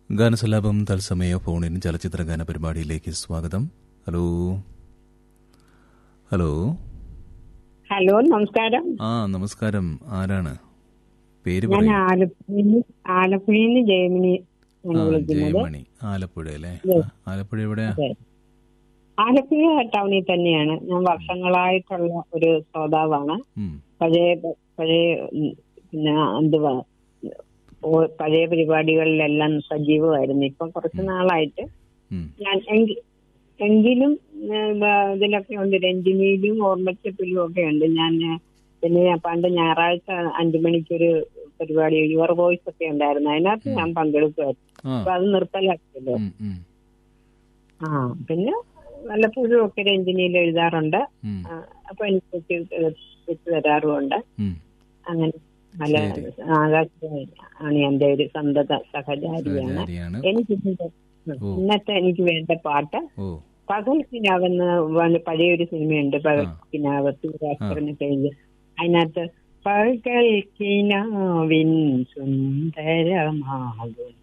ഗാനസലാപം തത്സമയ ഫോണിൻ ചലച്ചിത്ര ഗാന പരിപാടിയിലേക്ക് സ്വാഗതം ഹലോ ഹലോ ഹലോ നമസ്കാരം ആ നമസ്കാരം ആരാണ് പേര് ഞാൻ പറയൂ ആലപ്പുഴയിൽ ആലപ്പുഴയിൽ നിന്ന് ജയമിനി ആ ആണ് വിളിക്കുന്നത് ജയമണി ആലപ്പുഴ അല്ലേ Yes. ആലപ്പുഴ എവിടെയാ അതെ. ആലപ്പുഴ ടൗണിൽ തന്നെയാണ് ഞാൻ വർഷങ്ങളായിട്ടുള്ള ഒരു ശ്രോതാവാണ് ഉം, പഴയ പഴയ ഉം, പിന്നെ എന്തുവാ ഓ- പഴയ പരിപാടികളിലെല്ലാം സജീവമായിരുന്നു ഇപ്പൊ കുറച്ച് നാളായിട്ട് ഉം, ഞാൻ എങ്കി- എങ്കിലും ഏഹ്, ബ- ഇതിലൊക്കെ ഉണ്ട് രഞ്ജിനിയിലും ഓർമ്മച്ചപ്പിലും ഒക്കെ ഉണ്ട് ഞാൻ ഏഹ്, പിന്നെ ഞാൻ പണ്ട് ഞായറാഴ്ച അഞ്ചു മണിക്കൊരു പരിപാടി യുവർ വോയിസ് ഒക്കെ ഉണ്ടായിരുന്നു അതിനകത്ത് ഞാൻ പങ്കെടുക്കുമായിരുന്നു ആ അപ്പൊ അത് നിർത്തലാക്കിയല്ലോ ഉം, ഉം, ആ പിന്നെ വല്ലപ്പോഴും ഒക്കെ രഞ്ജിനിയിൽ എഴുതാറുണ്ട് ഉം, ആ, അപ്പൊ എനിക്ക് വെച്ച് വെച്ച് തരാറുമുണ്ട് ഉം. അങ്ങനെ നല്ല ശരി. ആകാശവാണി ആണ് എന്റെ ഒരു സന്തത സഹചാരിയാണ് സഹചാരിയാണ് എനിക്ക് ഇതിന്റെ- ഓ. ഇന്നത്തെ എനിക്ക് വേണ്ട പാട്ട് ഓ പകൽ കിനാവെന്ന് വ- പഴയൊരു സിനിമയുണ്ട് പകൽ കിനാവ് സൂര്യാസ്ത്രന് കഴിഞ്ഞ് അതിനകത്ത് പകൽ കിനാവിൻ സുന്ദരമാകും